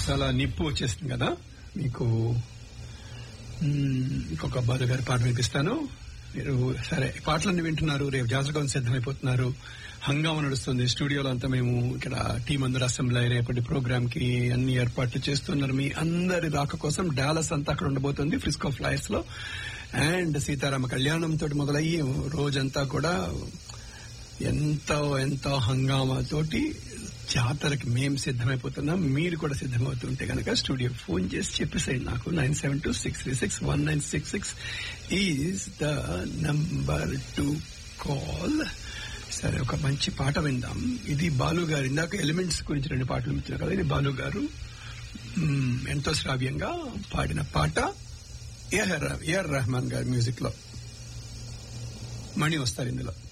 చాలా నిప్పు వచ్చేసింది కదా మీకు మ్మ్, ఇంకొక బాలు గారి పాట వినిపిస్తాను మీరు సరే పాటలన్నీ వింటున్నారు రేపు జాతరకం సిద్ధమైపోతున్నారు హంగామా నడుస్తుంది స్టూడియోలో అంతా మేము ఇక్కడ టీం అందరూ అసెంబ్లీ అయ్యి రేపటి ప్రోగ్రామ్ కి అన్ని ఏర్పాట్లు చేస్తున్నారు మీ అందరి రాక కోసం డాలస్ అంతా అక్కడ ఉండబోతుంది ఫ్రిస్కో ఫ్లైర్స్ లో అండ్ సీతారామ కళ్యాణం తోటి మొదలయ్యి రోజంతా కూడా ఎంతో ఎంతో హంగామా తోటి జాతరకి మేము సిద్ధమైపోతున్నాం మీరు కూడా సిద్ధమవుతుంటే కనుక స్టూడియో ఫోన్ చేసి చెప్పేసేయండి నాకు nine seven two six three six one nine six six is the number to call సరే ఒక మంచి పాట విందాం ఇది బాలు గారు ఇందాక ఎలిమెంట్స్ గురించి రెండు పాటలు ఇచ్చారు కదా ఇది బాలు గారు మ్మ్, ఎంతో శ్రావ్యంగా పాడిన పాట ఏఆర్ ఏఆర్ రెహమాన్ గారి మ్యూజిక్ లో మణి వస్తారు ఇందులో